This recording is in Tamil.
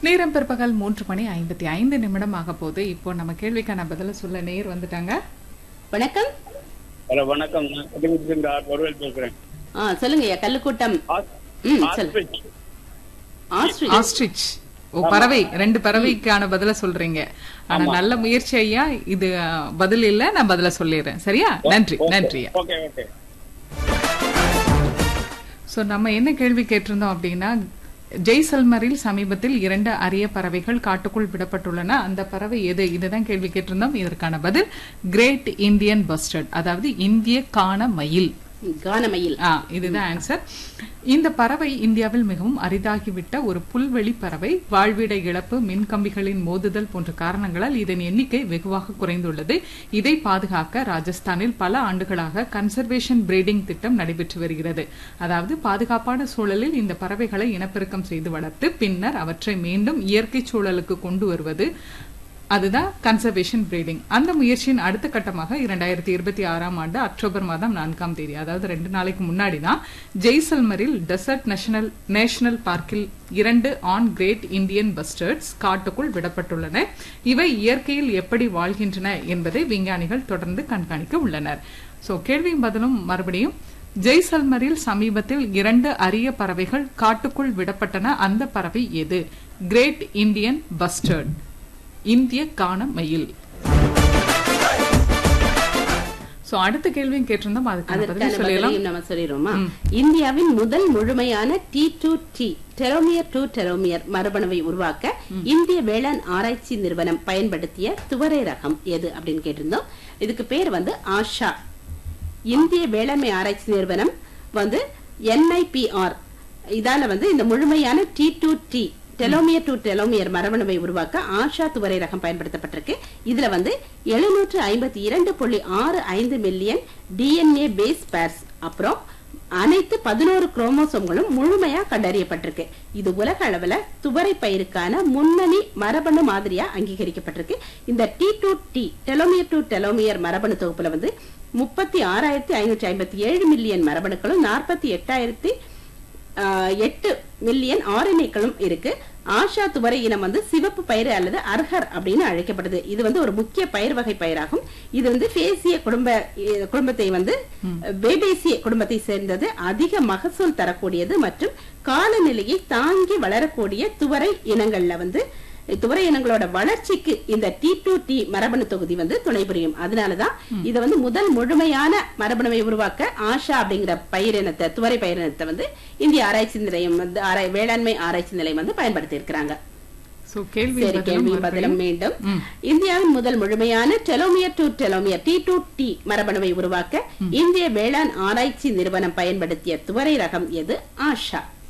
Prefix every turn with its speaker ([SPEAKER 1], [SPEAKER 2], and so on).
[SPEAKER 1] நேரம் பிற்பகல் மூன்று மணி ஐம்பத்தி ஐந்து நிமிடம் ஆக போகுது இப்போ நம்ம கேள்விக்கான பதில சொல்ல நேர் வந்துட்டாங்க
[SPEAKER 2] வணக்கம்
[SPEAKER 3] ஹலோ வணக்கம் நான் கட்டிக்குடிச்சிருந்த ஒருவேல் பேசுறேன்
[SPEAKER 2] ஆ சொல்லுங்க ஐயா கல்லுக்கூட்டம்
[SPEAKER 3] ஆஸ்-
[SPEAKER 2] ம் சொல்லு
[SPEAKER 3] ஆஸ்ட்ரிச்.
[SPEAKER 2] ஆஸ்ட்ரிச்
[SPEAKER 1] ஆஸ்ட்ரிச் ஓ பறவை ரெண்டு பறவைக்கான பதில சொல்றீங்க ஆனா நல்ல முயற்சி ஐயா இது அஹ், பதில் இல்ல நான் பதில சொல்லிடுறேன் சரியா நன்றி நன்றி
[SPEAKER 3] ஓகே ஓகே
[SPEAKER 1] சோ நம்ம என்ன கேள்வி கேட்டிருந்தோம் அப்படின்னா ஜெய்சல்மரில் சமீபத்தில் இரண்டு அரிய பறவைகள் காட்டுக்குள் விடப்பட்டுள்ளன அந்த பறவை எது இதுதான் கேள்வி கேட்டிருந்தோம் இதற்கான பதில் கிரேட் இந்தியன் பஸ்டர்ட் அதாவது இந்திய காண மயில்
[SPEAKER 2] கானமயில்
[SPEAKER 1] ஆ இதுதான் ஆன்சர் இந்த பறவை இந்தியாவில் மிகவும் அரிதாகிவிட்ட ஒரு புல்வெளி பறவை வாழ்விட இழப்பு மின்கம்பிகளின் மோதுதல் போன்ற காரணங்களால் இதன் எண்ணிக்கை வெகுவாக குறைந்துள்ளது இதை பாதுகாக்க ராஜஸ்தானில் பல ஆண்டுகளாக கன்சர்வேஷன் பிரீடிங் திட்டம் நடைபெற்று வருகிறது அதாவது பாதுகாப்பான சூழலில் இந்த பறவைகளை இனப்பெருக்கம் செய்து வளர்த்து பின்னர் அவற்றை மீண்டும் இயற்கை சூழலுக்கு கொண்டு வருவது அதுதான் கன்சர்வேஷன் பிரீடிங் அந்த முயற்சியின் அடுத்த கட்டமாக இரண்டாயிரத்தி இருபத்தி ஆறாம் ஆண்டு அக்டோபர் மாதம் நான்காம் தேதி அதாவது ரெண்டு நாளைக்கு முன்னாடி தான் ஜெய்சல்மரில் டெசர்ட் நேஷனல் நேஷனல் பார்க்கில் இரண்டு ஆன் கிரேட் இந்தியன் பஸ்டர்ட்ஸ் காட்டுக்குள் விடப்பட்டுள்ளன இவை இயற்கையில் எப்படி வாழ்கின்றன என்பதை விஞ்ஞானிகள் தொடர்ந்து கண்காணிக்க உள்ளனர் சோ கேள்வியும் பதிலும் மறுபடியும் ஜெய்சல்மரில் சமீபத்தில் இரண்டு அரிய பறவைகள் காட்டுக்குள் விடப்பட்டன அந்த பறவை எது கிரேட் இந்தியன் பஸ்டர்ட் இந்திய காண மயில் சோ அடுத்த கேள்வியும் கேட்டிருந்தோம் அதுக்கான
[SPEAKER 2] அதற்கான
[SPEAKER 1] பதில் சொல்லிடலாம்
[SPEAKER 2] பதிலையும் நம்ம சொல்லிடுவோமா இந்தியாவின் முதல் முழுமையான T to T telomere to telomere மரபணுவை உருவாக்க இந்திய வேளாண் ஆராய்ச்சி நிறுவனம் பயன்படுத்திய துவரை ரகம் எது அப்படின்னு கேட்டிருந்தோம் இதுக்கு பேர் வந்து ஆஷா இந்திய வேளாண்மை ஆராய்ச்சி நிறுவனம் வந்து என்ஐபிஆர் இதால வந்து இந்த முழுமையான T to T telomere to telomere மரபணுவை உருவாக்க ஆஷா துவரை ரகம் பயன்படுத்தப்பட்டிருக்கு இதுல வந்து எழுநூற்று ஐம்பத்தி இரண்டு புள்ளி ஆறு ஐந்து மில்லியன் டிஎன்ஏ பேஸ் பேர்ஸ் அப்புறம் அனைத்து பதினோரு குரோமோசோம்களும் முழுமையா கண்டறியப்பட்டிருக்கு இது உலக அளவுல துவரை பயிருக்கான முன்னணி மரபணு மாதிரியா அங்கீகரிக்கப்பட்டிருக்கு இந்த T to T telomere to telomere மரபணு தொகுப்புல வந்து முப்பத்தி ஆறாயிரத்தி ஐநூற்றி ஐம்பத்தி ஏழு மில்லியன் மரபணுக்களும் நாற்பத்தி எட்டாயிரத்தி ஆஹ், எட்டு மில்லியன் ஆர்என்ஏக்களும் இருக்கு ஆஷா துவரை இனம் வந்து சிவப்பு பயிறு அல்லது அர்ஹர் அப்படின்னு அழைக்கப்படுது இது வந்து ஒரு முக்கிய பயிர் வகை பயிராகும் இது வந்து பேசிய குடும்ப இ- குடும்பத்தை வந்து பேபேசிய குடும்பத்தை சேர்ந்தது அதிக மகசூல் தரக்கூடியது மற்றும் காலநிலையை தாங்கி வளரக்கூடிய துவரை இனங்கள்ல வந்து துவரை இனங்களோட வளர்ச்சிக்கு இந்த டி டு டி மரபணு தொகுதி வந்து துணை புரியும் அதனாலதான் இத வந்து முதல் முழுமையான மரபணுவை உருவாக்க ஆஷா அப்படிங்கிற பயிரினத்தை துவரை பயிரினத்தை வந்து இந்திய ஆராய்ச்சி நிலையம் வந்து ஆராய் வேளாண்மை ஆராய்ச்சி நிலையம் வந்து பயன்படுத்தி இருக்கிறாங்க
[SPEAKER 1] சோ கேள்வி
[SPEAKER 2] சரி கேள்வி பதிலும்
[SPEAKER 1] பதிலும்
[SPEAKER 2] மீண்டும்
[SPEAKER 1] ம்.
[SPEAKER 2] இந்தியாவின் முதல் முழுமையான telomere to telomere T to T மரபணுவை உருவாக்க இந்திய வேளாண் ஆராய்ச்சி நிறுவனம் பயன்படுத்திய துவரை ரகம் எது ஆஷா